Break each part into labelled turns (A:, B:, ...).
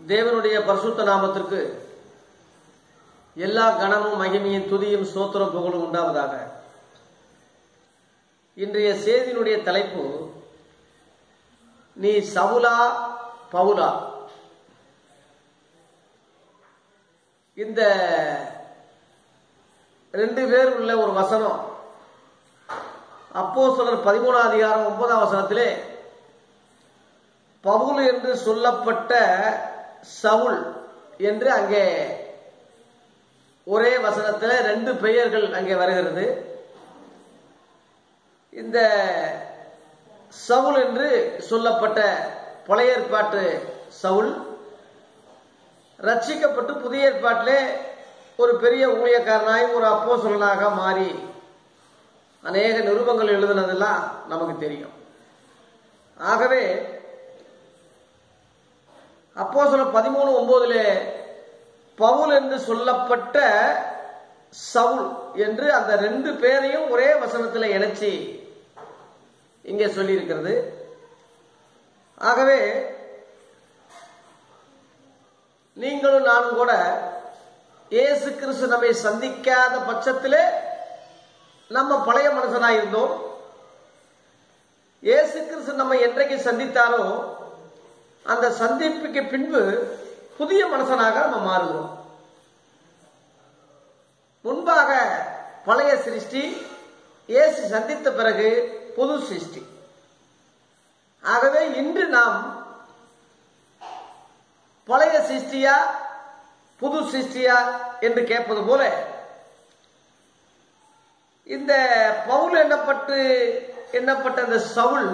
A: தேவனுடைய பரிசுத்த நாமத்திற்கு எல்லா கணமும் மகிமையும் துதியும் ஸ்தோத்திர புகழும் உண்டாவதாக இன்றைய செய்தியினுடைய தலைப்பு நீ சவுலா பவுலா இந்த ரெண்டு பேர் உள்ள ஒரு வசனம் அப்போ சொல்ற பதிமூணாம் அதிகாரம் ஒன்பதாம் வசனத்திலே பவுல் என்று சொல்லப்பட்ட சவுல் என்று அங்கே ஒரே வசனத்தில் ரெண்டு பெயர்கள் அங்கே வருகிறது இந்த சவுல் என்று சொல்லப்பட்ட பழைய ஏற்பாட்டு சவுல் ரட்சிக்கப்பட்டு புதிய ஏற்பாட்டிலே ஒரு பெரிய ஊழியக்காரனாய் ஒரு அப்போசலனாக மாறி அநேக நிருபங்கள் எழுதுனதெல்லாம் நமக்கு தெரியும் ஆகவே அப்போ சொல்ல பதிமூணு ஒன்பதுல பவுல் என்று சொல்லப்பட்ட சவுல் என்று அந்த ரெண்டு பேரையும் ஒரே வசனத்தில் இணைச்சி இங்கே சொல்லியிருக்கிறது ஆகவே நீங்களும் நானும் கூட இயேசு கிறிஸ்து நம்மை சந்திக்காத பட்சத்திலே நம்ம பழைய மனுஷனாக இருந்தோம் இயேசு கிறிஸ்து நம்ம என்றைக்கு சந்தித்தாரோ அந்த சந்திப்புக்கு பின்பு புதிய மனுஷனாக நம்ம மாறுகிறோம் முன்பாக பழைய சிருஷ்டி இயேசு சந்தித்த பிறகு புது சிருஷ்டி ஆகவே இன்று நாம் பழைய சிருஷ்டியா புது சிருஷ்டியா என்று கேட்பது போல இந்த பவுல் எண்ணப்பட்டு எண்ணப்பட்ட இந்த சவுல்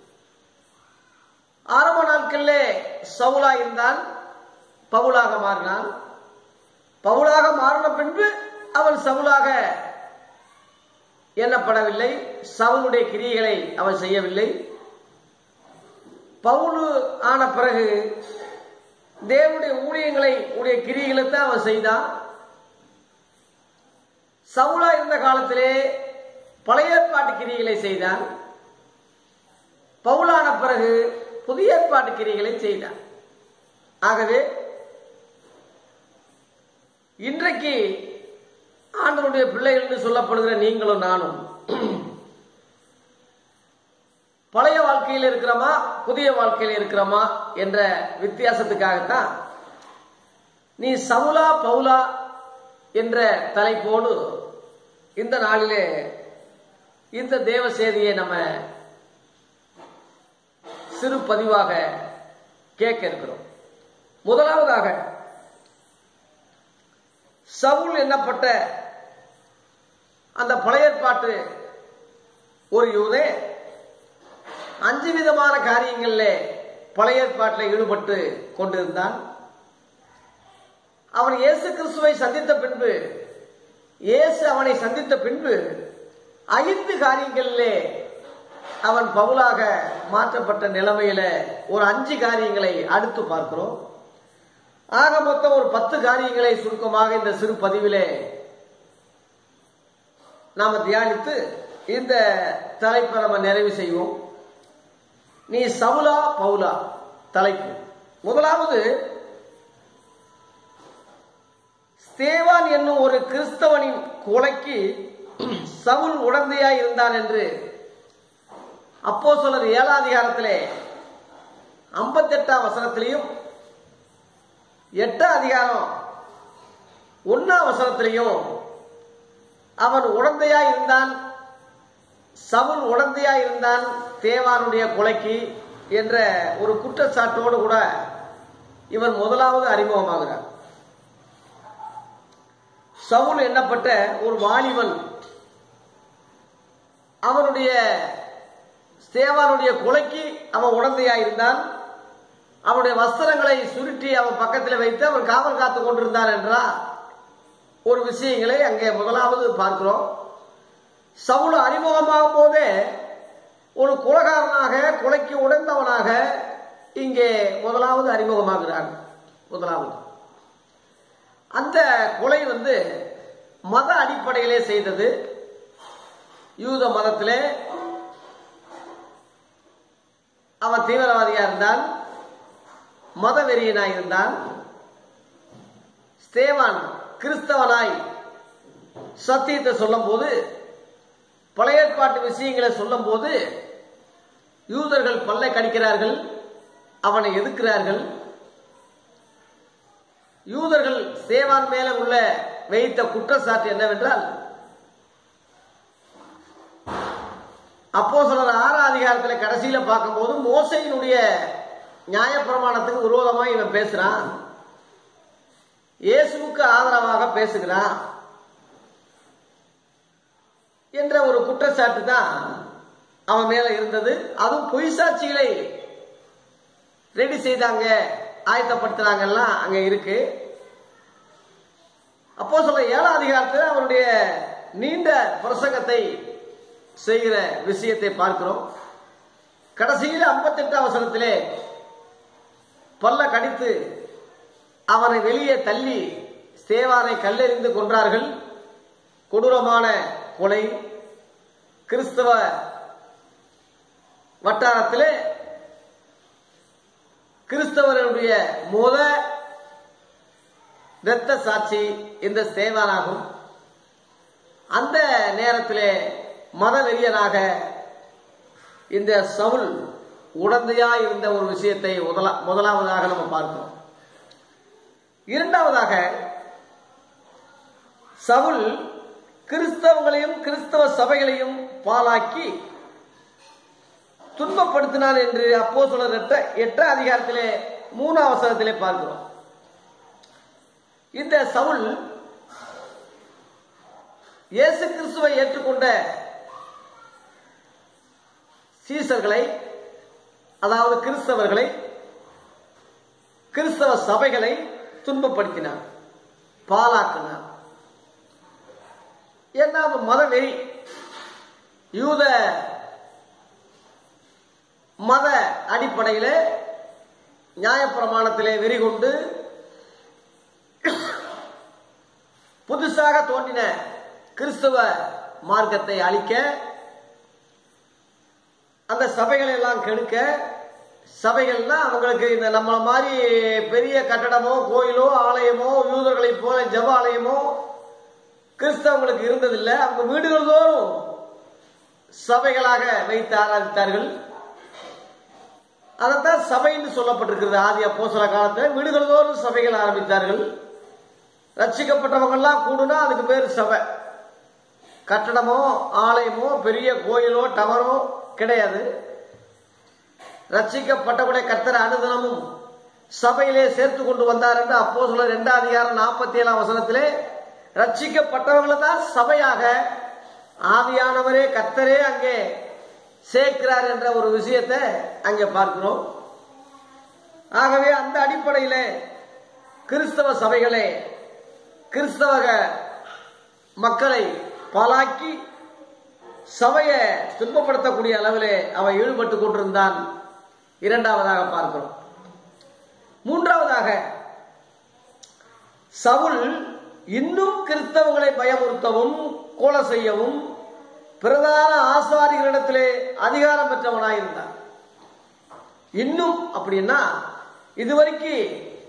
A: ஆரம்ப நாட்களில் சவுலா இருந்தான் பவுலாக மாறினான் பவுலாக மாறின பின்பு அவன் சவுலாக எண்ணப்படவில்லை சவுளுடைய கிரியைகளை அவன் செய்யவில்லை பவுலு ஆன பிறகு தேவனுடைய ஊழியங்களை உடைய கிரியைகளை தான் அவன் செய்தான் சவுலா இருந்த காலத்திலே பழைய ஏற்பாட்டு கிரியைகளை செய்தான் பவுலான பிறகு புதிய ஏற்பாட்டு கிரிகளை செய்தார் ஆகவே இன்றைக்கு ஆண்டவருடைய பிள்ளைகள் என்று சொல்லப்படுகிற நீங்களும் நானும் பழைய வாழ்க்கையில் இருக்கிறோமா புதிய வாழ்க்கையில் இருக்கிறோமா என்ற வித்தியாசத்துக்காகத்தான் நீ சவுலா பவுலா என்ற தலைப்போடு இந்த நாளிலே இந்த தேவ செய்தியை நம்ம சிறு பதிவாக கேட்க இருக்கிறோம் முதலாவதாக சவுல் என்னப்பட்ட அந்த பழைய ஏற்பாட்டு ஒரு யூதே அஞ்சு விதமான காரியங்கள்ல பழைய ஏற்பாட்டில் ஈடுபட்டு கொண்டிருந்தான் அவன் இயேசு கிறிஸ்துவை சந்தித்த பின்பு இயேசு அவனை சந்தித்த பின்பு ஐந்து காரியங்களிலே அவன் பவுலாக மாற்றப்பட்ட நிலைமையில ஒரு அஞ்சு காரியங்களை அடுத்து பார்க்கிறோம் ஆக மொத்தம் ஒரு பத்து காரியங்களை சுருக்கமாக இந்த சிறு பதிவிலே நாம தியானித்து இந்த தலைப்பை நம்ம நிறைவு செய்வோம் நீ சவுலா பவுலா தலைப்பு முதலாவது ஸ்தேவான் என்னும் ஒரு கிறிஸ்தவனின் கொலைக்கு சவுல் உடந்தையாய் இருந்தான் என்று அப்போ சொல்றது ஏழாம் அதிகாரத்திலே ஐம்பத்தெட்டாம் வசனத்திலையும் எட்டாம் அதிகாரம் ஒன்னாம் வசனத்திலையும் அவன் உடந்தையா இருந்தான் சவுல் உடந்தையா இருந்தான் தேவானுடைய கொலைக்கு என்ற ஒரு குற்றச்சாட்டோடு கூட இவன் முதலாவது அறிமுகமாகிறார் சவுல் எண்ணப்பட்ட ஒரு வாலிபன் அவனுடைய ஸ்தேவானுடைய கொலைக்கு அவன் உடந்தையா இருந்தான் அவனுடைய வஸ்திரங்களை சுருட்டி அவன் பக்கத்தில் வைத்து அவன் காவல் காத்து கொண்டிருந்தான் என்றா ஒரு விஷயங்களை அங்கே முதலாவது பார்க்கிறோம் சவுல் அறிமுகமாகும் போதே ஒரு குலகாரனாக கொலைக்கு உடைந்தவனாக இங்கே முதலாவது அறிமுகமாகிறான் முதலாவது அந்த கொலை வந்து மத அடிப்படையிலே செய்தது யூத மதத்திலே அவன் தீவிரவாதியா இருந்தான் மதவெறியனாய் இருந்தான் ஸ்தேவான் கிறிஸ்தவனாய் சத்தியத்தை சொல்லும் போது பழைய ஏற்பாட்டு விஷயங்களை சொல்லும் போது யூதர்கள் பல்லை கடிக்கிறார்கள் அவனை எதிர்க்கிறார்கள் யூதர்கள் சேவான் மேல உள்ள வைத்த குற்றச்சாட்டு என்னவென்றால் அப்போ சிலர் ஆறாம் அதிகாரத்தில் கடைசியில பார்க்கும்போது மோசையினுடைய நியாயப்பிரமாணத்துக்கு விரோதமா இவன் பேசுறான் இயேசுவுக்கு ஆதரவாக பேசுகிறான் என்ற ஒரு குற்றச்சாட்டு தான் அவன் மேல இருந்தது அதுவும் பொய் சாட்சிகளை ரெடி செய்தாங்க ஆயத்தப்படுத்துறாங்கலாம் அங்க இருக்கு அப்போ சொல்ல ஏழாம் அதிகாரத்தில் அவருடைய நீண்ட பிரசங்கத்தை செய்கிற விஷயத்தை பார்க்கிறோம் கடைசியில் ஐம்பத்தெட்டு அவசரத்திலே பல்ல கடித்து அவனை வெளியே தள்ளி சேவானை கல்லெறிந்து கொன்றார்கள் கொடூரமான கொலை கிறிஸ்தவ வட்டாரத்திலே கிறிஸ்தவர்களுடைய முத இரத்த சாட்சி இந்த சேவானாகும் அந்த நேரத்திலே மதவெறியனாக இந்த சவுல் உடந்தையா இருந்த ஒரு விஷயத்தை முதலா முதலாவதாக நம்ம பார்க்கிறோம் இரண்டாவதாக சவுல் கிறிஸ்தவங்களையும் கிறிஸ்தவ சபைகளையும் பாலாக்கி துன்பப்படுத்தினான் என்று அப்போ சொல்ல எட்டாம் அதிகாரத்திலே மூணாம் அவசரத்திலே பார்க்கிறோம் இந்த சவுல் இயேசு கிறிஸ்துவை ஏற்றுக்கொண்ட சீசர்களை அதாவது கிறிஸ்தவர்களை கிறிஸ்தவ சபைகளை துன்பப்படுத்தினார் பாலாக்கினார் ஏன்னா மதவெறி யூத மத அடிப்படையில் நியாயப்பிரமாணத்திலே வெறி கொண்டு புதுசாக தோன்றின கிறிஸ்தவ மார்க்கத்தை அழிக்க அந்த சபைகளை எல்லாம் கெடுக்க சபைகள்னா அவங்களுக்கு இந்த நம்மள மாதிரி பெரிய கட்டடமோ கோயிலோ ஆலயமோ யூதர்களை போல ஜப ஆலயமோ கிறிஸ்தவங்களுக்கு இருந்ததில்லை அவங்க வீடுகள் தோறும் சபைகளாக வைத்து ஆராதித்தார்கள் அதைத்தான் சபைன்னு சொல்லப்பட்டிருக்கிறது ஆதி அப்போசல காலத்தில் வீடுகள் தோறும் சபைகள் ஆரம்பித்தார்கள் ரட்சிக்கப்பட்டவங்கெல்லாம் கூடுனா அதுக்கு பேர் சபை கட்டடமோ ஆலயமோ பெரிய கோயிலோ டவரோ கிடையாது ரட்சிக்கப்பட்டவுடைய கர்த்தர் அனுதினமும் சபையிலே சேர்த்து கொண்டு வந்தார் என்று அப்போ சொல்ல ரெண்டாம் அதிகாரம் நாற்பத்தி ஏழாம் வசனத்திலே ரட்சிக்கப்பட்டவங்களை தான் சபையாக ஆவியானவரே கர்த்தரே அங்கே சேர்க்கிறார் என்ற ஒரு விஷயத்தை அங்கே பார்க்கிறோம் ஆகவே அந்த அடிப்படையில் கிறிஸ்தவ சபைகளே கிறிஸ்தவ மக்களை பாலாக்கி சபையை துன்பப்படுத்தக்கூடிய அளவிலே அவன் ஈடுபட்டு கொண்டிருந்தான் இரண்டாவதாக பார்க்கிறோம் மூன்றாவதாக சவுல் இன்னும் கிறிஸ்தவங்களை பயமுறுத்தவும் கொலை செய்யவும் பிரதான ஆசாரிகளிடத்திலே அதிகாரம் பெற்றவனாயிருந்தான் இன்னும் அப்படின்னா இதுவரைக்கும்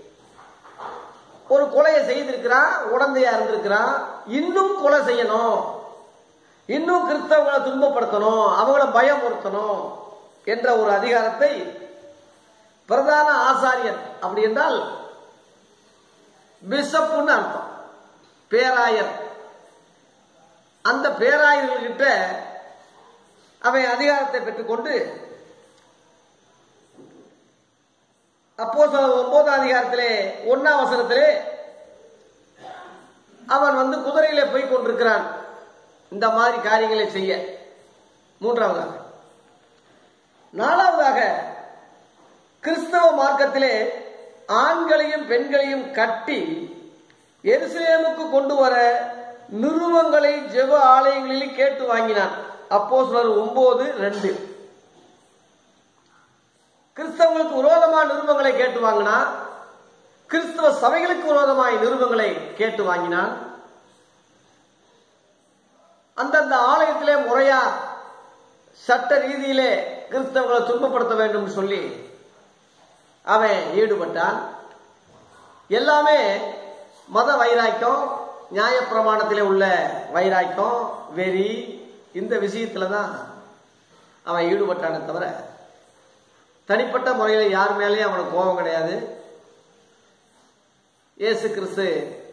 A: ஒரு கொலையை செய்திருக்கிறான் உடந்தையா இருந்திருக்கிறான் இன்னும் கொலை செய்யணும் இன்னும் கிறிஸ்தவங்களை துன்பப்படுத்தணும் அவங்கள பயமுறுத்தணும் என்ற ஒரு அதிகாரத்தை பிரதான ஆசாரியர் அப்படி என்றால் பிஷப்புன்னு அர்த்தம் பேராயர் அந்த பேராயர்கள்கிட்ட அவன் அதிகாரத்தை பெற்றுக்கொண்டு அப்போ ஒன்பதாம் அதிகாரத்திலே ஒன்னாம் வசனத்திலே அவன் வந்து குதிரையிலே போய் கொண்டிருக்கிறான் இந்த மாதிரி காரியங்களை செய்ய மூன்றாவதாக நாலாவதாக கிறிஸ்தவ மார்க்கத்திலே ஆண்களையும் பெண்களையும் கட்டி எருசலேமுக்கு கொண்டு வர நிறுவங்களை ஜெப ஆலயங்களில் கேட்டு வாங்கினான் அப்போ சிலர் ஒன்பது ரெண்டு கிறிஸ்தவங்களுக்கு விரோதமான நிருபங்களை கேட்டு வாங்கினா கிறிஸ்தவ சபைகளுக்கு விரோதமாய் நிருபங்களை கேட்டு வாங்கினான் அந்தந்த ஆலயத்திலே முறையா சட்ட ரீதியிலே கிறிஸ்தவங்களை துன்பப்படுத்த வேண்டும் சொல்லி அவன் ஈடுபட்டான் எல்லாமே மத வைராக்கியம் நியாயப்பிரமாணத்திலே உள்ள வைராக்கியம் வெறி இந்த விஷயத்துல தான் அவன் ஈடுபட்டானே தவிர தனிப்பட்ட முறையில் யார் மேலேயும் அவனுக்கு கோபம் கிடையாது இயேசு கிறிஸ்து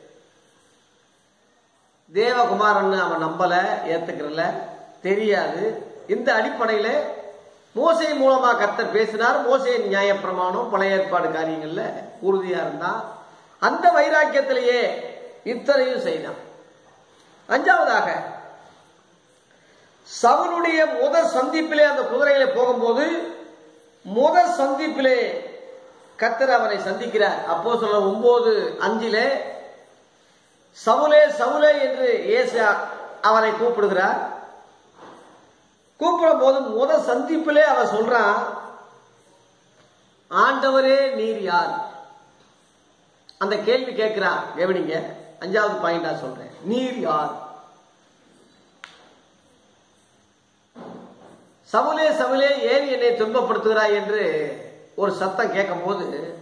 A: தேவகுமாரன்னு அவன் நம்பல ஏத்துக்கிறல தெரியாது இந்த அடிப்படையில மோசை மூலமா கர்த்தர் பேசினார் மோசை நியாயப்பிரமாணம் பழைய ஏற்பாடு காரியங்கள்ல உறுதியா இருந்தான் அந்த வைராக்கியத்திலேயே இத்தனையும் செய்தான் அஞ்சாவதாக சவுனுடைய முதல் சந்திப்பிலே அந்த குதிரையில போகும்போது முதல் சந்திப்பிலே கர்த்தர் அவனை சந்திக்கிறார் அப்போ சொல்ல ஒன்பது அஞ்சிலே சவுலே சவுலே என்று இயேசு அவனை கூப்பிடுகிறார் கூப்பிடும் போது முத சந்திப்பிலே அவன் சொல்றான் ஆண்டவரே நீர் யார் அந்த கேள்வி கேட்கிறான் கவனிங்க அஞ்சாவது பாயிண்டா சொல்றேன் நீர் யார் சவுலே சவுலே ஏன் என்னை துன்பப்படுத்துகிறாய் என்று ஒரு சத்தம் கேட்கும் போது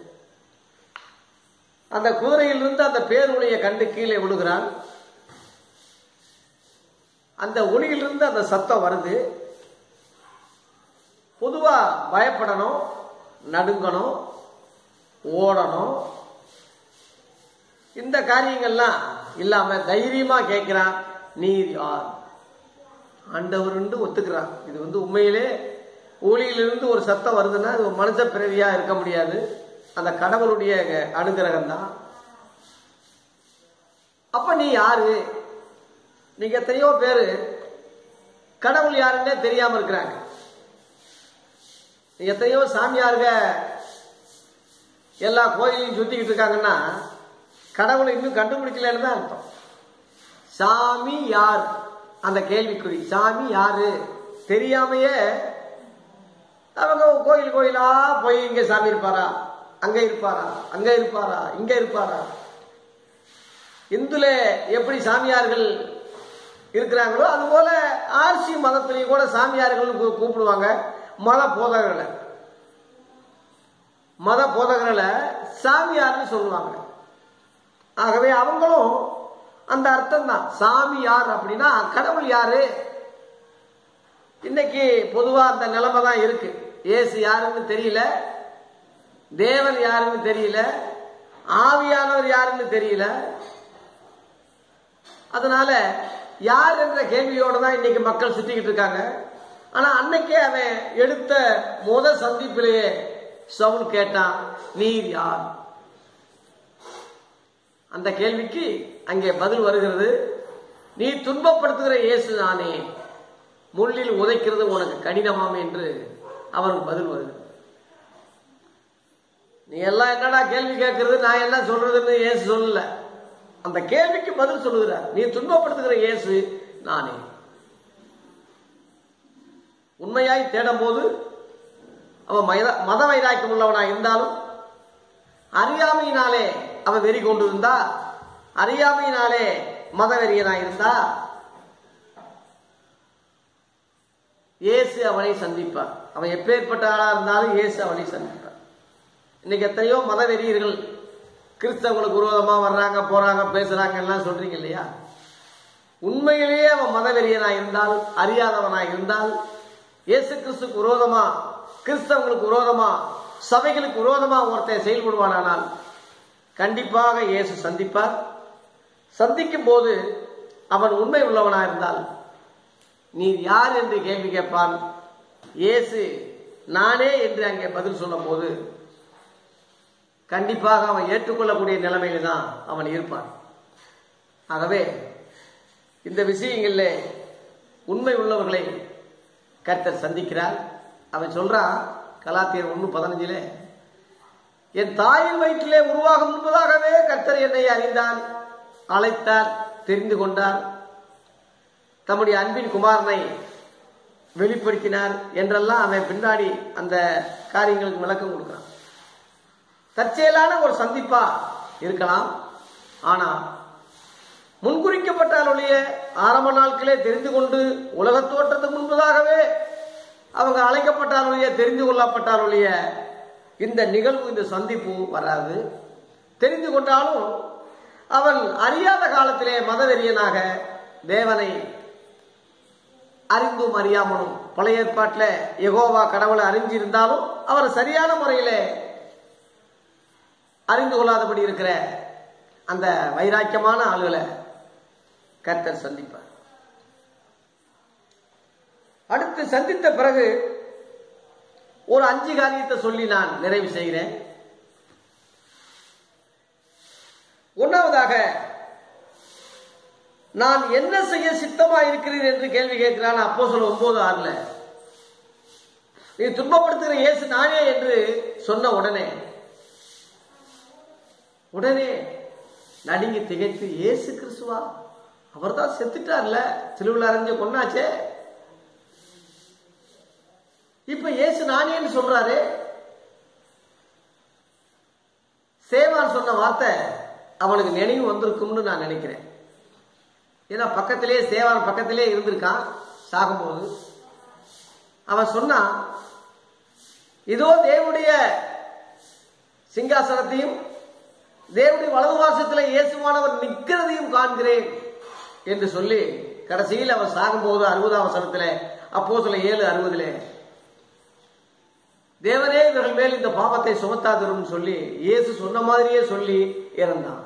A: அந்த குதிரையிலிருந்து அந்த பேருடைய கண்டு கீழே விழுகிறான் அந்த ஒளியிலிருந்து அந்த சத்தம் வருது பொதுவா பயப்படணும் நடுங்கணும் ஓடணும் இந்த காரியங்கள்லாம் இல்லாம தைரியமா கேட்கிறான் நீர் யார் ஆண்டவர் ஒத்துக்கிறான் இது வந்து உண்மையிலே ஒளியிலிருந்து ஒரு சத்தம் வருதுன்னா அது ஒரு மனுஷ பிறவியா இருக்க முடியாது அந்த கடவுளுடைய அனுகிரகம் தான் அப்ப நீ யாரு நீங்க எத்தனையோ பேரு கடவுள் யாருன்னே தெரியாம இருக்கிறாங்க எத்தனையோ சாமியாருங்க எல்லா கோயிலையும் சுத்திக்கிட்டு இருக்காங்கன்னா கடவுளை இன்னும் கண்டுபிடிக்கலன்னு தான் அர்த்தம் சாமி யார் அந்த கேள்விக்குறி சாமி யாரு தெரியாமையே அவங்க கோயில் கோயிலா போய் இங்க சாமி இருப்பாரா அங்க இருப்பாரா அங்க இருப்பாரா இங்க இருப்பாரா இந்துல எப்படி சாமியார்கள் இருக்கிறாங்களோ அது போல ஆர்சி மதத்திலையும் கூட சாமியார்கள் கூப்பிடுவாங்க மத போதகர்களை மத போதகர்களை சாமியார்னு சொல்லுவாங்க ஆகவே அவங்களும் அந்த அர்த்தம் தான் சாமி யார் அப்படின்னா கடவுள் யாரு இன்னைக்கு பொதுவா அந்த நிலைமை தான் இருக்கு ஏசு யாருன்னு தெரியல தேவன் யாருன்னு தெரியல ஆவியானவர் யாருன்னு தெரியல அதனால யார் என்ற கேள்வியோட தான் இன்னைக்கு மக்கள் சுத்திக்கிட்டு இருக்காங்க ஆனா அன்னைக்கே அவன் எடுத்த முத சந்திப்பிலேயே சவுல் கேட்டான் நீர் யார் அந்த கேள்விக்கு அங்கே பதில் வருகிறது நீ துன்பப்படுத்துகிற இயேசு நானே முள்ளில் உதைக்கிறது உனக்கு கடினமாம் என்று அவனுக்கு பதில் வருது நீ எல்லாம் என்னடா கேள்வி கேட்கறது நான் என்ன சொல்றதுன்னு இயேசு சொல்லல அந்த கேள்விக்கு பதில் சொல்லுகிறார் நீ துன்பப்படுத்துகிற இயேசு நானே உண்மையாய் தேடும் போது அவன் மத வைராக்கியம் உள்ளவனாய் இருந்தாலும் அறியாமையினாலே அவன் வெறி கொண்டிருந்தா அறியாமையினாலே மத வெறியனாய் இருந்தா இயேசு அவனை சந்திப்பார் அவன் எப்பேற்பட்ட ஆளா இருந்தாலும் இயேசு அவனை சந்திப்பார் இன்னைக்கு எத்தனையோ மத வெறியர்கள் கிறிஸ்தவங்களுக்கு விரோதமா வர்றாங்க போறாங்க பேசுறாங்க எல்லாம் சொல்றீங்க இல்லையா உண்மையிலேயே அவன் மதவெறியனா இருந்தால் அறியாதவனா இருந்தால் இயேசு கிறிஸ்துக்கு விரோதமா கிறிஸ்தவங்களுக்கு விரோதமா சபைகளுக்கு விரோதமா ஒருத்தன் செயல்படுவானால் கண்டிப்பாக இயேசு சந்திப்பார் சந்திக்கும் போது அவன் உண்மை உள்ளவனா இருந்தால் நீ யார் என்று கேள்வி கேட்பான் இயேசு நானே என்று அங்கே பதில் சொல்லும் போது கண்டிப்பாக அவன் ஏற்றுக்கொள்ளக்கூடிய நிலைமையில தான் அவன் இருப்பான் ஆகவே இந்த விஷயங்களில் உண்மை உள்ளவர்களை கர்த்தர் சந்திக்கிறார் அவன் சொல்றான் கலாத்தியர் ஒன்று பதினஞ்சிலே என் தாயின் வயிற்றிலே உருவாகும் முன்பதாகவே கர்த்தர் என்னை அறிந்தார் அழைத்தார் தெரிந்து கொண்டார் தம்முடைய அன்பின் குமாரனை வெளிப்படுத்தினார் என்றெல்லாம் அவன் பின்னாடி அந்த காரியங்களுக்கு விளக்கம் கொடுக்கிறான் தற்செயலான ஒரு சந்திப்பா இருக்கலாம் ஆனா முன்குறிக்கப்பட்டாலுடைய ஆரம்ப நாட்களே தெரிந்து கொண்டு உலக தோற்றத்துக்கு முன்பதாகவே அவங்க அழைக்கப்பட்டாலுடைய தெரிந்து கொள்ளப்பட்டாலுடைய இந்த நிகழ்வு இந்த சந்திப்பு வராது தெரிந்து கொண்டாலும் அவன் அறியாத காலத்திலே மதவெறியனாக தேவனை அறிந்தும் அறியாமலும் பழைய ஏற்பாட்டில் யெகோவா கடவுளை அறிஞ்சிருந்தாலும் அவர் சரியான முறையிலே அறிந்து கொள்ளாதபடி இருக்கிற அந்த வைராக்கியமான ஆளுகளை கர்த்தர் சந்திப்பார் அடுத்து சந்தித்த பிறகு ஒரு அஞ்சு காரியத்தை சொல்லி நான் நிறைவு செய்கிறேன் ஒன்றாவதாக நான் என்ன செய்ய சித்தமா இருக்கிறேன் என்று கேள்வி கேட்கிறான் அப்போ சொல்ல ஒன்பது ஆறுல நீ துன்பப்படுத்துகிற இயேசு நானே என்று சொன்ன உடனே உடனே நடுங்கி திகைத்து இயேசு கிறிஸ்துவா அவர் தான் செத்துட்டார்ல சிலுவில் அரைஞ்ச கொண்டாச்சே இப்ப இயேசு நானேன்னு சொல்றாரு சேவான் சொன்ன வார்த்தை அவனுக்கு நினைவு வந்திருக்கும்னு நான் நினைக்கிறேன் ஏன்னா பக்கத்திலே சேவான் பக்கத்திலே இருந்திருக்கான் சாகும்போது அவன் சொன்னான் இதோ தேவனுடைய சிங்காசனத்தையும் தேவனுடைய வலது வாசத்தில் இயேசுவானவர் நிற்கிறதையும் காண்கிறேன் என்று சொல்லி கடைசியில் அவன் சாகும்போது அறுபதாம் வசனத்தில் அப்போ சில ஏழு அறுபதுல தேவனே இவர்கள் மேல் இந்த பாவத்தை சுமத்தாதிரும் சொல்லி இயேசு சொன்ன மாதிரியே சொல்லி இறந்தான்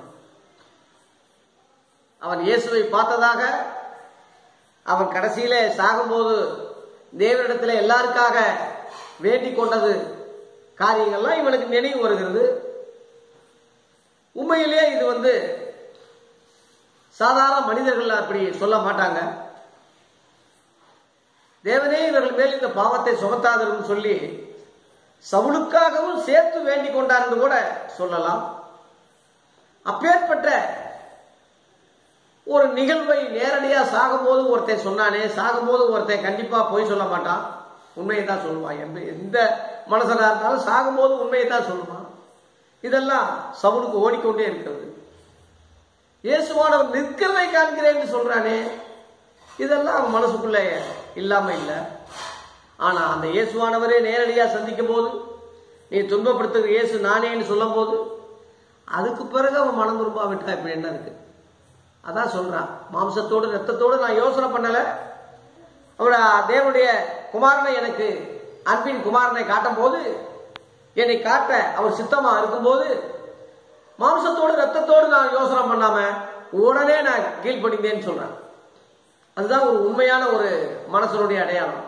A: அவன் இயேசுவை பார்த்ததாக அவன் கடைசியில சாகும்போது தேவனிடத்தில் எல்லாருக்காக வேண்டிக் கொண்டது காரியங்கள்லாம் இவனுக்கு நினைவு வருகிறது உண்மையிலேயே இது வந்து சாதாரண மனிதர்கள் அப்படி சொல்ல மாட்டாங்க தேவனே இவர்கள் மேல் இந்த பாவத்தை சுமத்தாதரும் சொல்லி சவுளுக்காகவும் சேர்த்து வேண்டிக் கொண்டார் என்று கூட சொல்லலாம் அப்பேற்பட்ட ஒரு நிகழ்வை நேரடியா சாகும்போது ஒருத்தன் சொன்னானே சாகும்போது ஒருத்தன் கண்டிப்பா போய் சொல்ல மாட்டான் உண்மையை தான் சொல்லுவான் எந்த எந்த மனசனா இருந்தாலும் சாகும்போது உண்மையை தான் சொல்லுவான் இதெல்லாம் சவுலுக்கு ஓடிக்கொண்டே இருக்கிறது இயேசுவானவர் நிற்கிறதை காண்கிறேன் சொல்றானே இதெல்லாம் அவன் மனசுக்குள்ள இல்லாம இல்லை ஆனா அந்த இயேசுவானவரே நேரடியா சந்திக்கும் போது நீ துன்பப்படுத்துகிற இயேசு நானேன்னு சொல்லும் போது அதுக்கு பிறகு அவன் மனம் திரும்ப விட்டா இப்படி என்ன இருக்கு அதான் சொல்றான் மாம்சத்தோடு ரத்தத்தோடு நான் யோசனை பண்ணல அவட தேவனுடைய குமாரனை எனக்கு அன்பின் குமாரனை காட்டும் போது என்னை காட்ட அவர் சித்தமா இருக்கும்போது மாம்சத்தோடு ரத்தத்தோடு நான் யோசனை பண்ணாம உடனே நான் கீழ்ப்படிந்தேன்னு சொல்றேன் அதுதான் ஒரு உண்மையான ஒரு மனசனுடைய அடையாளம்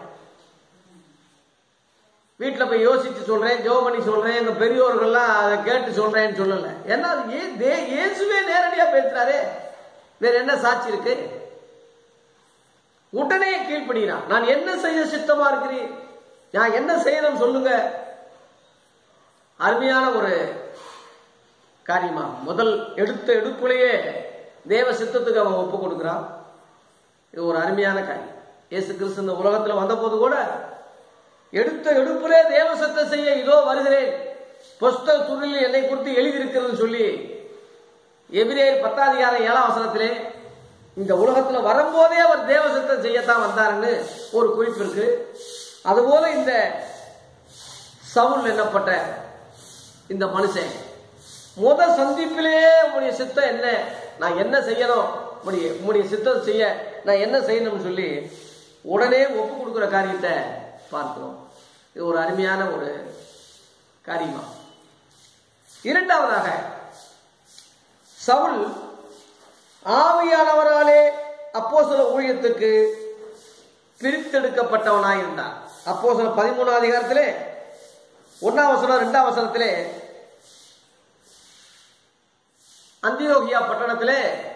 A: வீட்டில் போய் யோசிச்சு சொல்றேன் ஜோ பண்ணி சொல்றேன் எங்க பெரியோர்கள்லாம் அதை கேட்டு சொல்றேன்னு சொல்லல ஏன்னா ஏ தே இயேசுவே நேரடியா பேசுறாரு வேற என்ன சாட்சி இருக்கு உடனே கீழ்ப்படுகிறான் நான் என்ன செய்ய சித்தமா இருக்கிறேன் நான் என்ன செய்யணும் சொல்லுங்க அருமையான ஒரு காரியமா முதல் எடுத்த எடுப்புலேயே தேவ சித்தத்துக்கு அவன் ஒப்பு கொடுக்கிறான் இது ஒரு அருமையான காரியம் இயேசு கிறிஸ்து இந்த உலகத்துல வந்தபோது கூட எடுத்த எடுப்பிலே தேவ சத்தம் செய்ய இதோ வருகிறேன் புஸ்தக துணில் என்னை குறித்து எழுதியிருக்கிறது சொல்லி எபிரேயர் பத்தாதிகாரம் ஏழாம் வசனத்திலே இந்த உலகத்துல வரும்போதே அவர் தேவ சத்தம் செய்யத்தான் வந்தாருன்னு ஒரு குறிப்பு இருக்கு அதுபோல இந்த சவுல் என்னப்பட்ட இந்த மனுஷன் முத சந்திப்பிலேயே உங்களுடைய சித்தம் என்ன நான் என்ன செய்யணும் உங்களுடைய உங்களுடைய சித்தம் செய்ய நான் என்ன செய்யணும்னு சொல்லி உடனே ஒப்பு கொடுக்குற காரியத்தை பார்க்கிறோம் இது ஒரு அருமையான ஒரு காரியமா இரண்டாவதாக சவுல் ஆவியானவராலே அப்போ சில ஊழியத்துக்கு பிரித்தெடுக்கப்பட்டவனாய் இருந்தான் அப்போ சில பதிமூணாம் அதிகாரத்திலே ஒன்னாம் வசனம் ரெண்டாம் வசனத்திலே அந்தியோகியா பட்டணத்திலே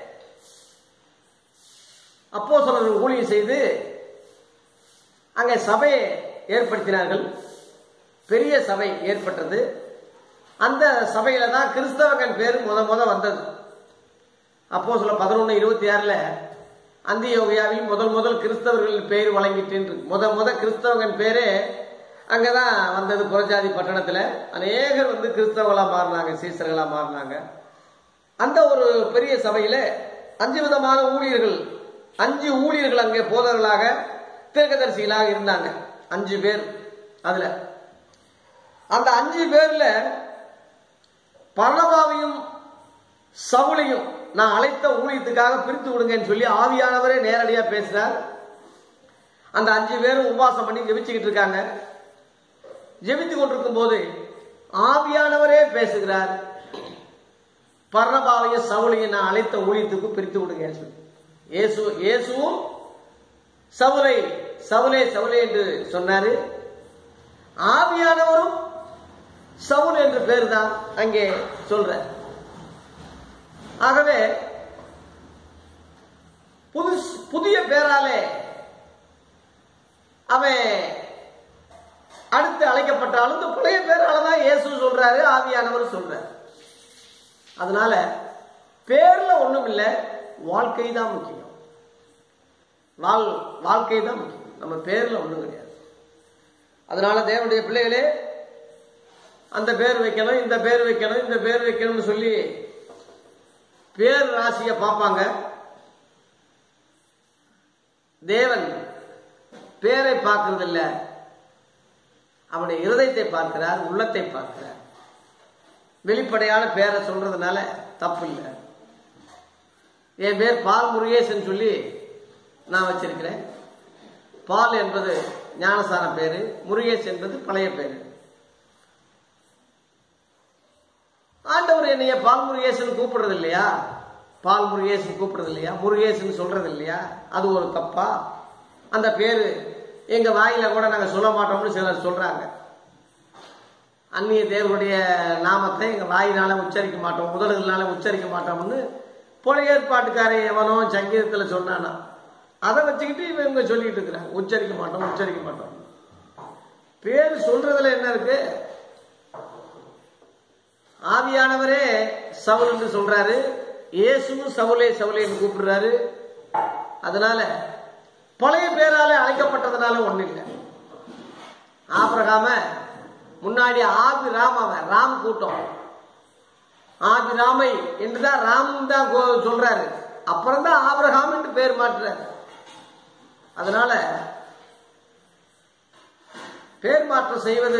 A: அப்போ ஊழியம் செய்து அங்கே சபையை ஏற்படுத்தினார்கள் பெரிய சபை ஏற்பட்டது அந்த சபையில தான் கிறிஸ்தவங்கன் பேர் முத முத வந்தது அப்போ சொல்ல பதினொன்று இருபத்தி ஆறுல அந்தியோகியாவில் முதல் முதல் கிறிஸ்தவர்கள் பேர் வழங்கிட்டு முத முத கிறிஸ்தவங்கன் பேரே அங்கதான் வந்தது புறஜாதி பட்டணத்துல அநேகர் வந்து கிறிஸ்தவங்களா மாறினாங்க சீசர்களா மாறினாங்க அந்த ஒரு பெரிய சபையில அஞ்சு விதமான ஊழியர்கள் அஞ்சு ஊழியர்கள் அங்கே போதர்களாக தீர்க்கதரிசிகளாக இருந்தாங்க அஞ்சு பேர் அதுல அந்த அஞ்சு பேர்ல பர்ணபாவையும் சவுளையும் நான் அழைத்த ஊழியத்துக்காக பிரித்து விடுங்கன்னு சொல்லி ஆவியானவரே நேரடியா பேசுறார் அந்த அஞ்சு பேரும் உபவாசம் பண்ணி ஜெபிச்சுக்கிட்டு இருக்காங்க ஜெபித்து கொண்டிருக்கும் போது ஆவியானவரே பேசுகிறார் பர்ணபாவையும் சவுளையும் நான் அழைத்த ஊழியத்துக்கு பிரித்து விடுங்கன்னு சொல்லி இயேசு இயேசுவும் சவுலை சவுலே சவுலே என்று சொன்னாரு ஆவியானவரும் சவுல் என்று பேர் தான் அங்கே சொல்ற ஆகவே புது புதிய பேராலே அவன் அடுத்து அழைக்கப்பட்டாலும் இந்த பழைய பேரால தான் இயேசு சொல்றாரு ஆவியானவர் சொல்றாரு அதனால பேர்ல ஒண்ணும் இல்லை வாழ்க்கை தான் முக்கியம் வாழ் வாழ்க்கை தான் முக்கியம் நம்ம பேர்ல ஒண்ணும் கிடையாது அதனால தேவனுடைய பிள்ளைகளே அந்த பேர் வைக்கணும் இந்த பேர் வைக்கணும் இந்த பேர் வைக்கணும்னு சொல்லி பேர் ராசியை பார்ப்பாங்க தேவன் பேரை பார்க்கறது இல்ல அவனுடைய இருதயத்தை பார்க்கிறார் உள்ளத்தை பார்க்கிறார் வெளிப்படையான பேரை சொல்றதுனால தப்பு இல்லை என் பேர் பால் முருகேசன் சொல்லி நான் வச்சிருக்கிறேன் பால் என்பது ஞானசார பேரு முருகேஷ் என்பது பழைய பேரு ஆண்டவர் என்னைய பால் முருகேசன் கூப்பிடுறது இல்லையா பால் முருகேசன் கூப்பிடுறது இல்லையா முருகேசன் சொல்றது இல்லையா அது ஒரு தப்பா அந்த பேரு எங்க வாயில கூட நாங்க சொல்ல மாட்டோம்னு சிலர் சொல்றாங்க அந்நிய தேவனுடைய நாமத்தை எங்க வாயினால உச்சரிக்க மாட்டோம் முதல்களால உச்சரிக்க மாட்டோம்னு புல ஏற்பாட்டுக்காரன் எவனோ சங்கீதத்துல சொன்னானா அதை வச்சுக்கிட்டு இவங்க சொல்லிட்டு இருக்கிறாங்க உச்சரிக்க மாட்டோம் உச்சரிக்க மாட்டோம் பேர் சொல்றதுல என்ன இருக்கு ஆவியானவரே சவுல் என்று சொல்றாரு இயேசுவும் சவுலே சவுலேன்னு கூப்பிடுறாரு அதனால பழைய பேரால அழைக்கப்பட்டதுனால ஒண்ணு இல்லை ஆபிரகாம முன்னாடி ஆபி ராம் அவன் ராம் கூட்டம் ஆபி ராமை என்றுதான் ராம் தான் கோ- சொல்றாரு அப்புறம் தான் ஆபிரகாம் என்று பேர் மாற்றுறாரு அதனால பேர் மாற்றம் செய்வது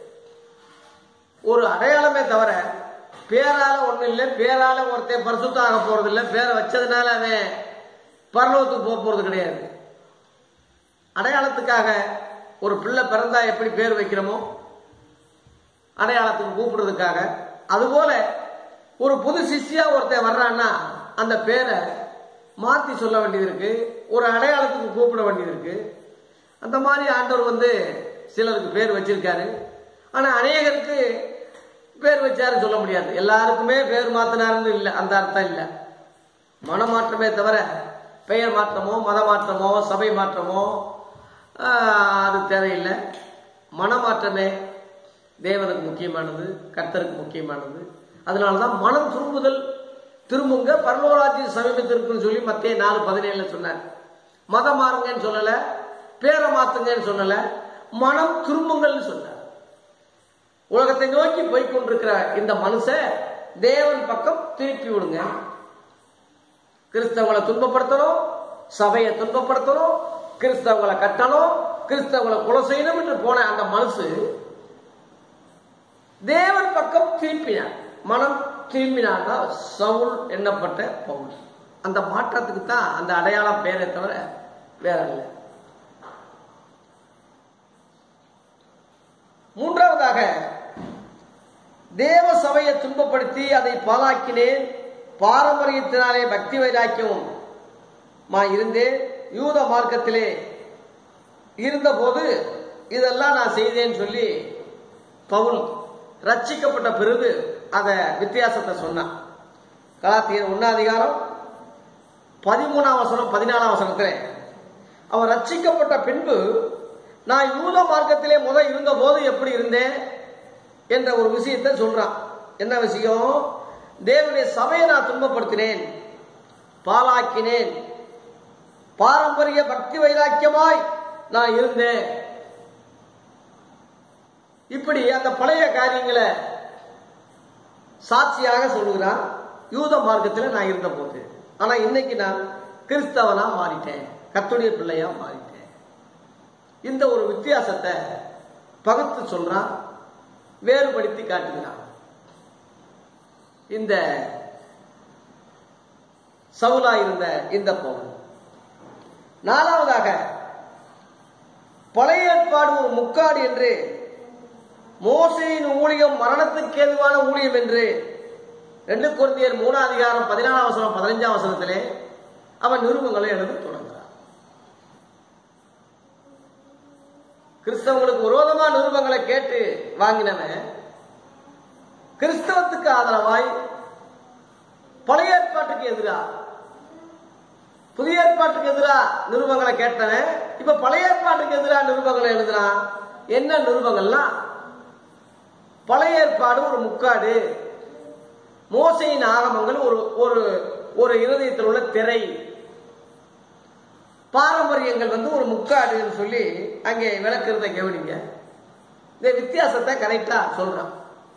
A: ஒரு அடையாளமே தவிர பேரால ஒண்ணும் இல்லை பேரால ஒருத்தன் பரிசுத்தம் ஆக போறது இல்லை பேரை வச்சதுனால அவன் பரலோகத்துக்கு போக போறது கிடையாது அடையாளத்துக்காக ஒரு பிள்ளை பிறந்தா எப்படி பேர் வைக்கிறோமோ அடையாளத்துக்கு கூப்பிடுறதுக்காக அதுபோல ஒரு புது சிஷ்யா ஒருத்தன் வர்றான்னா அந்த பேரை மாத்தி சொல்ல வேண்டியது இருக்கு ஒரு அடையாளத்துக்கு கூப்பிட வேண்டியது இருக்கு அந்த மாதிரி ஆண்டவர் வந்து சிலருக்கு பேர் வச்சிருக்காரு ஆனா அநேகருக்கு பேர் வச்சாருன்னு சொல்ல முடியாது எல்லாருக்குமே பேர் மாத்தினாருன்னு இல்லை அந்த அர்த்தம் இல்லை மனமாற்றமே தவிர பெயர் மாற்றமோ மத மாற்றமோ சபை மாற்றமோ ஆஹ், அது தேவையில்லை மனமாற்றமே தேவனுக்கு முக்கியமானது கர்த்தருக்கு முக்கியமானது அதனாலதான் மனம் திரும்புதல் திரும்புங்க பரலோராஜ்யம் சமீபத்திற்குன்னு சொல்லி மத்திய நாலு பதினேழுல சொன்னார் மதம் மாறுங்கன்னு சொல்லல பேரை மாத்துங்கன்னு சொல்லல மனம் திரும்புங்கள்னு சொன்னார் உலகத்தை நோக்கி போய் கொண்டிருக்கிற இந்த மனுஷன் தேவன் பக்கம் திருப்பி விடுங்க கிறிஸ்தவங்களை துன்பப்படுத்தணும் சபையை துன்பப்படுத்தணும் கிறிஸ்தவங்களை கட்டணும் கிறிஸ்தவங்களை கொலை செய்யணும் என்று போன அந்த மனசு தேவன் பக்கம் திருப்பினார் மனம் திரும்பினார் தான் சவுல் எண்ணப்பட்ட பவுல் அந்த மாற்றத்துக்கு தான் அந்த அடையாளம் பேரை தவிர வேற இல்லை மூன்றாவதாக தேவ சபையை துன்பப்படுத்தி அதை பாலாக்கினேன் பாரம்பரியத்தினாலே பக்தி வைராக்கியம் மா இருந்தேன் யூத மார்க்கத்திலே இருந்தபோது இதெல்லாம் நான் செய்தேன்னு சொல்லி பவுல் ரட்சிக்கப்பட்ட பிறகு அத வித்தியாசத்தை சொன்னான் கலாத்தியர் ஒன்னாம் அதிகாரம் பதிமூணாம் வசனம் பதினாலாம் வசனத்துல அவன் ரட்சிக்கப்பட்ட பின்பு நான் யூத மார்க்கத்திலே முத இருந்த போது எப்படி இருந்தேன் என்ற ஒரு விஷயத்தை சொல்றான் என்ன விஷயம் தேவனுடைய சபையை நான் துன்பப்படுத்தினேன் பாலாக்கினேன் பாரம்பரிய பக்தி வைராக்கியமாய் நான் இருந்தேன் இப்படி அந்த பழைய காரியங்களை சாட்சியாக சொல்லுகிறான் யூத மார்க்கத்தில் நான் இருந்த போது ஆனா இன்னைக்கு நான் கிறிஸ்தவனா மாறிட்டேன் கத்துடைய பிள்ளையா மாறிட்டேன் இந்த ஒரு வித்தியாசத்தை பகுத்து சொல்றான் வேறுபடுத்தி காட்டுகிறான் இந்த சவுலா இருந்த இந்த பவுல் நாலாவதாக பழைய ஏற்பாடு ஒரு முக்காடு என்று மோசையின் ஊழியம் மரணத்துக்கு ஏதுவான ஊழியம் என்று ரெண்டு குருந்தியர் மூணாம் அதிகாரம் பதினாலாம் வசனம் பதினஞ்சாம் வசனத்திலே அவன் நிருபங்களை எழுத தொடங்குகிறான் கிறிஸ்தவங்களுக்கு விரோதமா நிருபங்களை கேட்டு வாங்கினவன் கிறிஸ்தவத்துக்கு ஆதரவாய் பழைய ஏற்பாட்டுக்கு எதிரா புதிய ஏற்பாட்டுக்கு எதிரா நிருபங்களை கேட்டவன் இப்ப பழைய ஏற்பாட்டுக்கு எதிரா நிருபங்களை எழுதுறான் என்ன நிருபங்கள்லாம் பழைய ஏற்பாடு ஒரு முக்காடு மோசையின் ஆகமங்கள் ஒரு ஒரு ஒரு இருதயத்தில் உள்ள திரை பாரம்பரியங்கள் வந்து ஒரு முக்காடுன்னு சொல்லி அங்கே விளக்குறத கவனிங்க இந்த வித்தியாசத்தை கரெக்டா சொல்றான்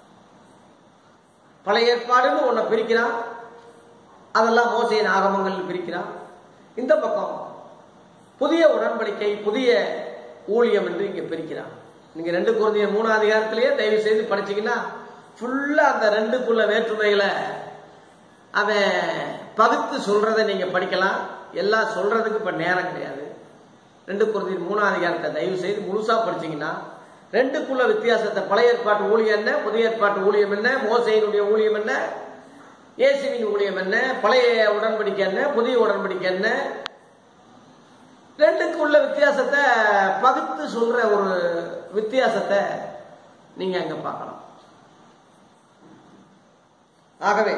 A: பழைய ஏற்பாடுன்னு ஒன்ன பிரிக்கிறான் அதெல்லாம் மோசையின் ஆகமங்கள் பிரிக்கிறான் இந்த பக்கம் புதிய உடன்படிக்கை புதிய ஊழியம் என்று இங்க பிரிக்கிறான் நீங்க ரெண்டு குழந்தைய மூணாம் அதிகாரத்திலேயே தயவு செய்து படிச்சீங்கன்னா ஃபுல்லா அந்த ரெண்டுக்குள்ள வேற்றுமைகளை அவன் பகுத்து சொல்றதை நீங்க படிக்கலாம் எல்லாம் சொல்றதுக்கு இப்ப நேரம் கிடையாது ரெண்டு குழந்தைய மூணாம் அதிகாரத்தை தயவு செய்து முழுசா படிச்சீங்கன்னா ரெண்டுக்குள்ள வித்தியாசத்தை பழைய ஏற்பாட்டு ஊழியம் என்ன புதிய ஏற்பாட்டு ஊழியம் என்ன மோசையினுடைய ஊழியம் என்ன இயேசுவின் ஊழியம் என்ன பழைய உடன்படிக்கை என்ன புதிய உடன்படிக்கை என்ன ரெண்டுக்கு உள்ள வித்தியாசத்தை பகுத்து சொல்ற ஒரு வித்தியாசத்தை நீங்க அங்க பார்க்கலாம் ஆகவே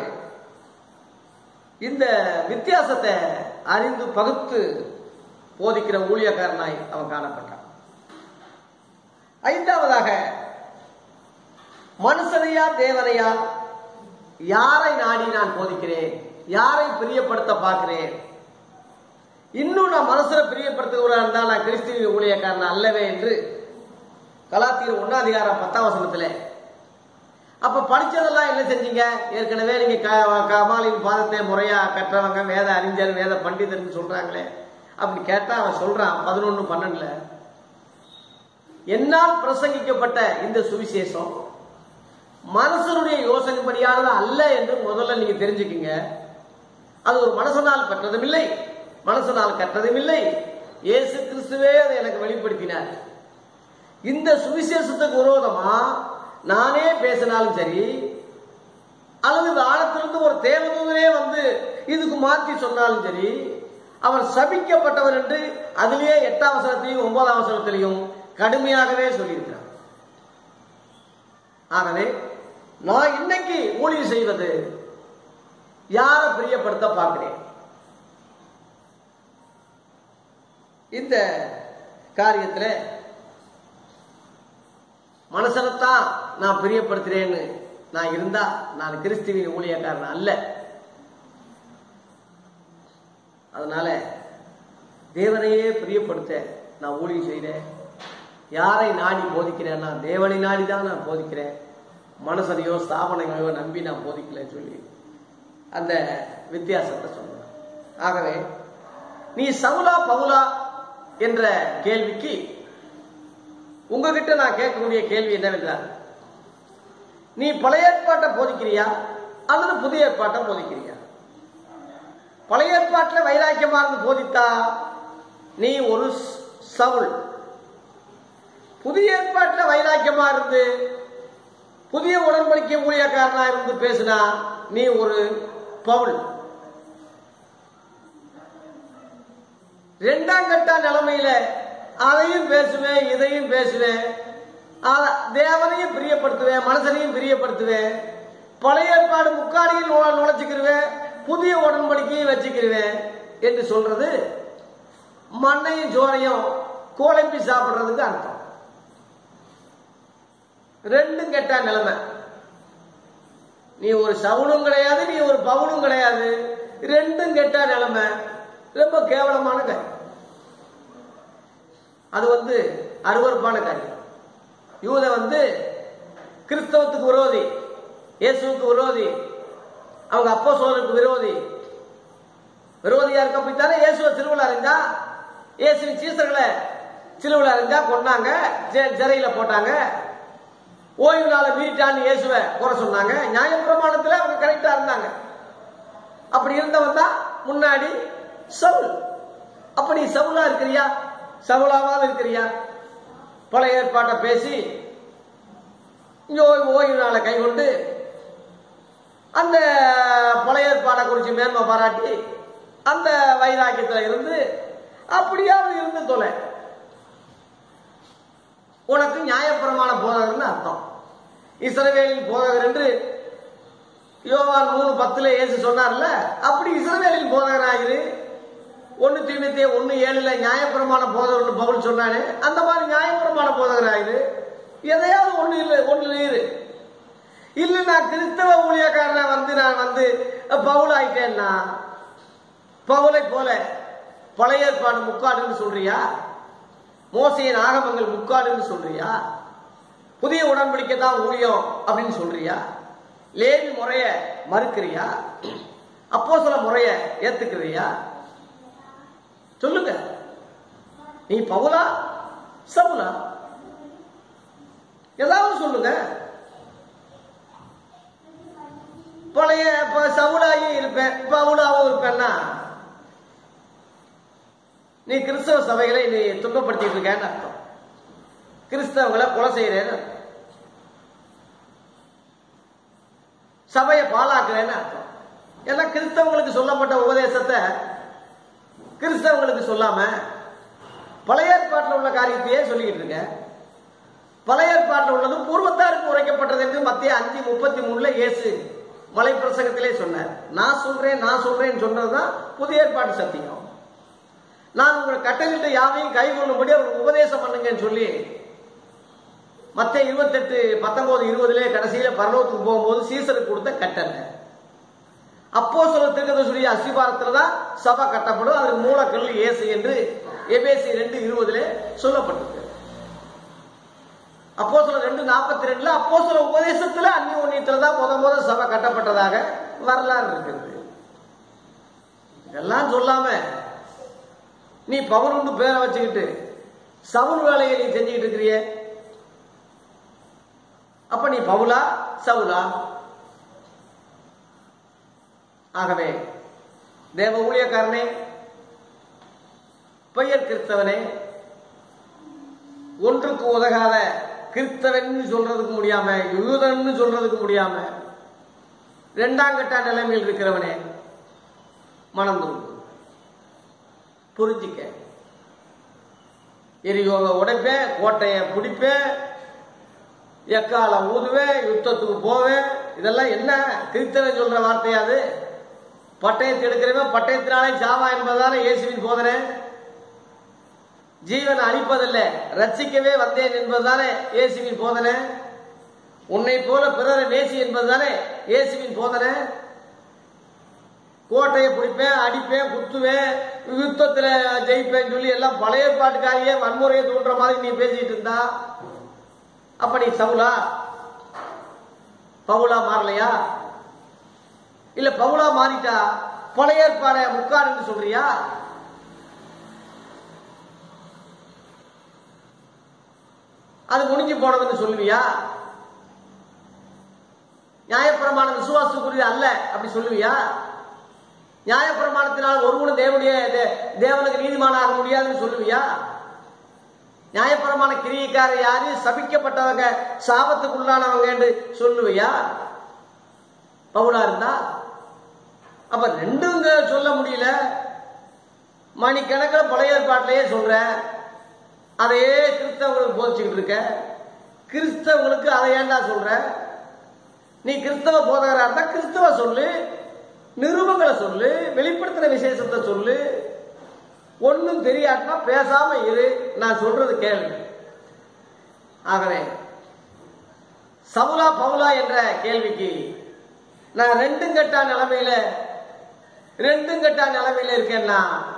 A: இந்த வித்தியாசத்தை அறிந்து பகுத்து போதிக்கிற ஊழியக்காரனாய் அவன் காணப்பட்டான் ஐந்தாவதாக மனுஷனையா தேவனையா யாரை நாடி நான் போதிக்கிறேன் யாரை பிரியப்படுத்த பார்க்கிறேன் இன்னும் நான் மனசுல பிரியப்படுத்துகிறா இருந்தால் நான் கிறிஸ்துவ ஊழியக்காரன் அல்லவே என்று கலாத்தியர் ஒன்னாதிகாரம் பத்தாம் வசனத்துல அப்ப படிச்சதெல்லாம் என்ன செஞ்சீங்க ஏற்கனவே நீங்க க- கமாலின் பாதத்தை முறையா கற்றவங்க வேத அறிஞர் வேத பண்டிதர்னு சொல்றாங்களே அப்படி கேட்டா அவன் சொல்றான் பதினொன்னு பன்னெண்டுல என்னால் பிரசங்கிக்கப்பட்ட இந்த சுவிசேஷம் மனசனுடைய யோசனைப்படியானது அல்ல என்று முதல்ல நீங்க தெரிஞ்சுக்கீங்க அது ஒரு மனசனால் பெற்றதும் இல்லை மனசனால் கற்றதும் இல்லை இயேசு கிறிஸ்துவே அதை எனக்கு வெளிப்படுத்தினார் இந்த சுவிசேஷத்துக்கு விரோதமா நானே பேசினாலும் சரி அல்லது வானத்திலிருந்து ஒரு தேவதூதரே வந்து இதுக்கு மாற்றி சொன்னாலும் சரி அவர் சபிக்கப்பட்டவர் என்று அதிலேயே எட்டாம் வசனத்திலையும் ஒன்பதாம் வசனத்திலையும் கடுமையாகவே சொல்லியிருக்கிறார் ஆகவே நான் இன்னைக்கு ஊழியம் செய்வது யாரை பிரியப்படுத்த பார்க்கிறேன் இந்த காரியத்துல மனசனைத்தான் நான் பிரியப்படுத்துறேன்னு நான் இருந்தா நான் கிறிஸ்துவின் ஊழியக்காரன் அல்ல அதனால தேவனையே பிரியப்படுத்த நான் ஊழியம் செய்கிறேன் யாரை நாடி போதிக்கிறேன்னா தேவனை நாடி தான் நான் போதிக்கிறேன் மனசனையோ ஸ்தாபனங்களையோ நம்பி நான் போதிக்கலன்னு சொல்லி அந்த வித்தியாசத்தை சொல்றேன் ஆகவே நீ சவுலா பவுலா என்ற கேள்விக்கு உங்ககிட்ட நான் கேட்கக்கூடிய கேள்வி என்னவென்றால் நீ பழைய ஏற்பாட்டை போதிக்கிறியா அல்லது புதிய ஏற்பாட்டை போதிக்கிறியா பழைய ஏற்பாட்டில் வைராக்கியமா இருந்து போதித்தா நீ ஒரு ஸ்- சவுல் புதிய ஏற்பாட்டில் வைராக்கியமா இருந்து புதிய உடன்படிக்கை ஊழியக்காரனா இருந்து பேசினா நீ ஒரு பவுல் ரெண்டாம் கட்ட நிலைமையில அதையும் பேசுவேன் இதையும் பேசுவேன் ஆ- தேவனையும் பிரியப்படுத்துவேன் மனசனையும் பிரியப்படுத்துவேன் பழைய ஏற்பாடு முக்காடியில் நுழ- நுழைச்சுக்கிருவேன் புதிய உடன்படிக்கையும் வச்சுக்கிருவேன் என்று சொல்றது மண்ணையும் சோறையும் கோலம்பி சாப்பிடுறதுக்கு அர்த்தம் ரெண்டும் கெட்ட நிலைமை நீ ஒரு சவுனும் கிடையாது நீ ஒரு பவுனும் கிடையாது ரெண்டும் கெட்ட நிலைமை ரொம்ப கேவலமான காரியம் அது வந்து அருவருப்பான காரியம் யூத வந்து கிறிஸ்தவத்துக்கு விரோதி இயேசுவுக்கு விரோதி அவங்க அப்போ சோதனுக்கு விரோதி விரோதியா இருக்க போய்த்தானே இயேசுவை சிலுவில் அறிந்தா இயேசுவின் சீசர்களை சிலுவில் அறிந்தா கொண்டாங்க ஜெ- சிறையில போட்டாங்க ஓய்வு நாளை மீறிட்டான்னு இயேசுவை குறை சொன்னாங்க நியாயப்பிரமாணத்துல அவங்க கரெக்டா இருந்தாங்க அப்படி இருந்தவன் தான் முன்னாடி சவுல் அப்படி சவுலா இருக்கிறியா சவுலாவாவது இருக்கிறியா பழைய ஏற்பாட்டை பேசி இங்க ஓய்வு ஓய்வு நாளை கைகொண்டு அந்த பழைய ஏற்பாடை குறித்து மேன்மை பாராட்டி அந்த வைராக்கியத்தில் இருந்து அப்படியாவது இருந்து தொலை உனக்கு நியாயப்பிரமாண போதகர்னு அர்த்தம் இஸ்ரவேலின் போதகர் என்று யோவான் மூணு பத்துல இயேசு சொன்னார்ல அப்படி இஸ்ரவேலின் போதகராகிரு ஒன்னு தீமத்தே ஒன்னு ஏழுல நியாயப்பிரமாண போதகர்னு பவுல் சொன்னானே அந்த மாதிரி நியாயப்பிரமாண போதகராகிரு எதையாவது ஒண்ணு இல்லை ஒண்ணு இரு இல்ல நான் கிறிஸ்தவ ஊழியக்காரனை வந்து நான் வந்து பவுல் ஆயிட்டேன்னா பவுலை போல பழைய ஏற்பாடு முக்காடுன்னு சொல்றியா மோசையின் ஆகமங்கள் முக்காடுன்னு சொல்றியா புதிய உடன்படிக்கை தான் ஊழியம் அப்படின்னு சொல்றியா லேவி முறைய மறுக்கிறியா அப்போ சில முறைய ஏத்துக்கிறியா சொல்லுங்க நீ பவுலா சவுலா ஏதாவது சொல்லுங்க பழைய இப்ப சவுலாயே இருப்பேன் பவுலாவும் இருப்பேன்னா நீ கிறிஸ்தவ சபைகளை நீ துன்பப்படுத்திட்டு இருக்கேன்னு அர்த்தம் கிறிஸ்தவங்களை கொலை செய்யறேன்னு அர்த்தம் சபையை பாழாக்குறேன்னு அர்த்தம் ஏன்னா கிறிஸ்தவங்களுக்கு சொல்லப்பட்ட உபதேசத்தை கிறிஸ்தவங்களுக்கு சொல்லாம பழைய ஏற்பாட்டில் உள்ள காரியத்தையே சொல்லிக்கிட்டு இருக்க பழைய ஏற்பாட்டில் உள்ளது பூர்வத்தாருக்கு உரைக்கப்பட்டது என்று மத்திய அஞ்சு முப்பத்தி மூணுல இயேசு மலை பிரசங்கத்திலே சொன்னார் நான் சொல்றேன் நான் சொல்றேன் சொன்னதுதான் புதிய ஏற்பாட்டு சத்தியம் நான் உங்களை கட்டளிட்ட யாவையும் கை கொள்ளும்படி அவர் உபதேசம் பண்ணுங்கன்னு சொல்லி மத்த இருபத்தெட்டு பத்தொன்பது இருபதுல கடைசியில பரலோகத்துக்கு போகும்போது சீசருக்கு கொடுத்த கட்டளை அப்போ சொல்ல திருக்கதசுரிய அஸ்திபாரத்துல தான் சபை கட்டப்படும் அதுக்கு மூலக்கல் இயேசு என்று எபேசி ரெண்டு இருபதுல சொல்லப்பட்டிருக்கு அப்போ சொல்ல ரெண்டு நாற்பத்தி ரெண்டுல அப்போ சொல்ல உபதேசத்துல அந்நிய தான் முத முத சபை கட்டப்பட்டதாக வரலாறு இருக்கிறது இதெல்லாம் சொல்லாம நீ பவுன் பேரை வச்சுக்கிட்டு சவுல் வேலையை நீ செஞ்சுக்கிட்டு இருக்கிறிய அப்ப நீ பவுலா சவுலா ஆகவே தேவ ஊழியக்காரனே பெயர் கிறிஸ்தவனே ஒன்றுக்கு உதகாத கிறிஸ்தவன் சொல்றதுக்கு முடியாம யூதன் சொல்றதுக்கு முடியாம இரண்டாம் கட்ட நிலைமையில் இருக்கிறவனே மனம் திரும்பு புரிஞ்சிக்க எரியோக உடைப்பேன் கோட்டையை பிடிப்பேன் எக்காலம் ஊதுவேன் யுத்தத்துக்கு போவேன் இதெல்லாம் என்ன கிறிஸ்தவன் சொல்ற வார்த்தையாது பட்டயத்தை எடுக்கிறவன் பட்டயத்தினாலே சாவா என்பதான இயேசுவின் போதனை ஜீவன் அழிப்பதில்ல ரட்சிக்கவே வந்தேன் என்பதுதானே இயேசுவின் போதனை உன்னை போல பிறரை நேசி என்பதுதானே இயேசுவின் போதனை கோட்டையை பிடிப்பேன் அடிப்பேன் குத்துவேன் யுத்தத்துல ஜெயிப்பேன் சொல்லி எல்லாம் பழைய பாட்டுக்காரியே வன்முறையை தூண்டுற மாதிரி நீ பேசிட்டு இருந்தா அப்ப நீ சவுலா பவுலா மாறலையா இல்ல பவுலா மாறிட்டா பழைய ஏற்பாட முக்காடுன்னு சொல்றியா அது முடிஞ்சு போனதுன்னு சொல்லுவியா நியாயப்பிரமாண விசுவாசத்துக்குரிய அல்ல அப்படி சொல்லுவியா நியாயப்பிரமாணத்தினால் ஒருவனும் தேவனுடைய தேவனுக்கு நீதிமான ஆக முடியாதுன்னு சொல்லுவியா நியாயப்பிரமாண கிரியைக்காரர் யாரு சபிக்கப்பட்டவங்க சாபத்துக்குள்ளானவங்க என்று சொல்லுவியா பவுலா இருந்தா அப்ப ரெண்டும் சொல்ல முடியல மணிக்கணக்கில் பழைய ஏற்பாட்டிலேயே சொல்ற அதையே கிறிஸ்தவங்களுக்கு போதிச்சுக்கிட்டு இருக்க கிறிஸ்தவங்களுக்கு அதை ஏண்டா சொல்ற நீ கிறிஸ்தவ போதகரா இருந்தா கிறிஸ்தவ சொல்லு நிருபங்களை சொல்லு வெளிப்படுத்தின விசேஷத்தை சொல்லு ஒன்னும் தெரியாட்டினா பேசாம இரு நான் சொல்றது கேளு ஆகவே சவுலா பவுலா என்ற கேள்விக்கு நான் ரெண்டும் கட்டா நிலைமையில ரெண்டும் கட்டா நிலைமையில இருக்கேன்னா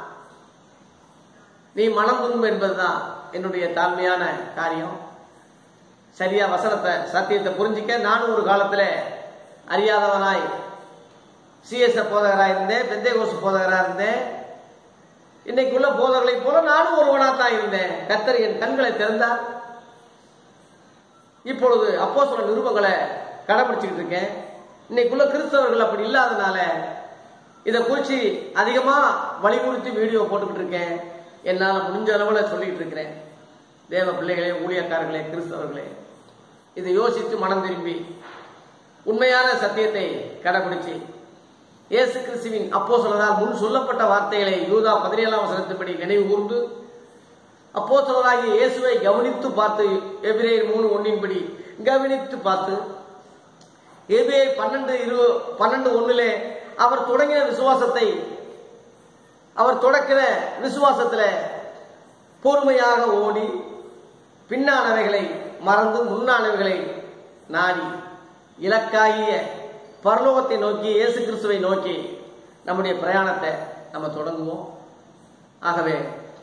A: நீ மனம் துன்பு என்பதுதான் என்னுடைய தாழ்மையான காரியம் சரியா வசனத்தை சத்தியத்தை புரிஞ்சிக்க நானும் ஒரு காலத்துல அறியாதவனாய் சிஎஸ்எ போதகராக இருந்தேன் பெந்தை கோசு போதகராக இருந்தேன் இன்னைக்கு உள்ள போதகர்களை போல நானும் ஒருவனா தான் இருந்தேன் கத்தர் என் கண்களை திறந்தார் இப்பொழுது அப்போ சொல்ல நிருபங்களை கடைபிடிச்சிக்கிட்டு இருக்கேன் இன்னைக்குள்ள கிறிஸ்தவர்கள் அப்படி இல்லாதனால இதை குறித்து அதிகமா வலியுறுத்தி வீடியோ போட்டுக்கிட்டு இருக்கேன் என்னால் முடிஞ்ச அளவில் சொல்லிட்டு இருக்கிறேன் தேவ பிள்ளைகளே ஊழியக்காரர்களே கிறிஸ்தவர்களே இதை யோசித்து மனம் திரும்பி உண்மையான சத்தியத்தை கடைபிடிச்சு இயேசு கிறிஸ்துவின் அப்போ சொல்லதால் முன் சொல்லப்பட்ட வார்த்தைகளை யூதா பதினேழாம் வசனத்தின்படி நினைவு கூர்ந்து அப்போ சொல்லதாகிய இயேசுவை கவனித்து பார்த்து எபிரேயர் மூணு ஒன்னின்படி கவனித்து பார்த்து எபிரேயர் பன்னெண்டு இரு பன்னெண்டு ஒண்ணுலே அவர் தொடங்கின விசுவாசத்தை அவர் தொடக்கிற விசுவாசத்துல பொறுமையாக ஓடி பின்னானவைகளை மறந்து முன்னானவைகளை நாடி இலக்காகிய பரலோகத்தை நோக்கி இயேசு கிறிஸ்துவை நோக்கி நம்முடைய பிரயாணத்தை நம்ம தொடங்குவோம் ஆகவே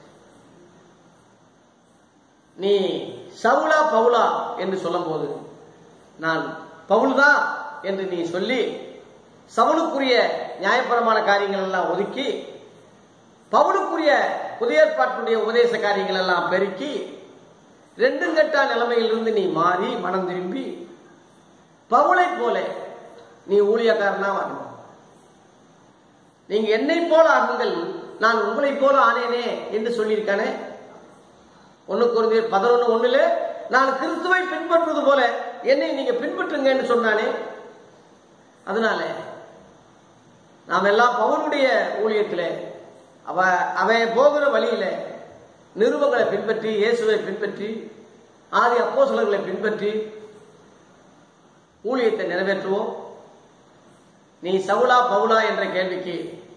A: நீ சவுலா பவுலா என்று சொல்லும்போது நான் பவுல்தான் என்று நீ சொல்லி சவுலுக்குரிய நியாயபரமான காரியங்கள் எல்லாம் ஒதுக்கி பவுலுக்குரிய புதிய ஏற்பாட்டுடைய உபதேச காரியங்கள் எல்லாம் பெருக்கி ரெண்டும் கெட்டா நிலைமையிலிருந்து நீ மாறி மனம் திரும்பி பவுளை போல நீ ஊழியக்காரனா வரணும் நீங்க என்னை போல ஆகுங்கள் நான் உங்களை போல ஆனேனே என்று சொல்லியிருக்கானே ஒண்ணு குறைந்த பதினொன்னு ஒண்ணுல நான் கிறிஸ்துவை பின்பற்றுவது போல என்னை நீங்க பின்பற்றுங்கன்னு சொன்னானே அதனால நாம் எல்லாம் பவுனுடைய ஊழியத்தில் அவ அவன் போகிற வழியில நிருபங்களை பின்பற்றி இயேசுவை பின்பற்றி ஆதி அப்போ பின்பற்றி ஊழியத்தை நிறைவேற்றுவோம் நீ சவுலா பவுலா என்ற கேள்விக்கு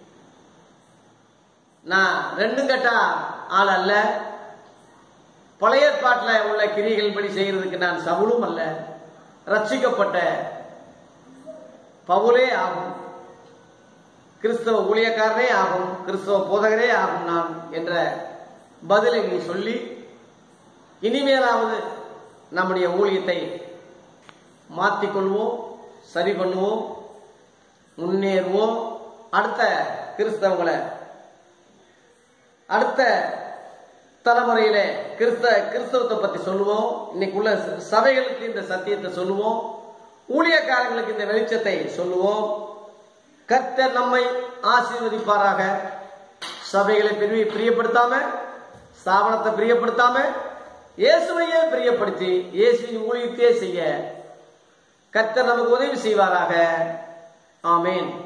A: நான் ரெண்டும் கட்டா ஆள் அல்ல பழைய ஏற்பாட்டில் உள்ள கிரிகள் படி செய்யறதுக்கு நான் சவுலும் அல்ல ரட்சிக்கப்பட்ட பவுலே ஆகும் கிறிஸ்தவ ஊழியக்காரனே ஆகும் கிறிஸ்தவ போதகரே ஆகும் நான் என்ற பதிலை நீ சொல்லி இனிமேலாவது நம்முடைய ஊழியத்தை மாற்றிக்கொள்வோம் சரி பண்ணுவோம் முன்னேறுவோம் அடுத்த கிறிஸ்தவங்களை அடுத்த தலைமுறையில கிறிஸ்த கிறிஸ்தவத்தை பத்தி சொல்லுவோம் இன்னைக்குள்ள சபைகளுக்கு இந்த சத்தியத்தை சொல்லுவோம் ஊழியக்காரங்களுக்கு இந்த வெளிச்சத்தை சொல்லுவோம் கர்த்தர் நம்மை ஆசீர்வதிப்பாராக சபைகளை பிரி பிரியப்படுத்தாம ஸ்தாபனத்தை பிரியப்படுத்தாம இயேசுவையே பிரியப்படுத்தி இயேசுவின் ஊழியத்தையே செய்ய கர்த்தர் நமக்கு உதவி செய்வாராக ஆமேன்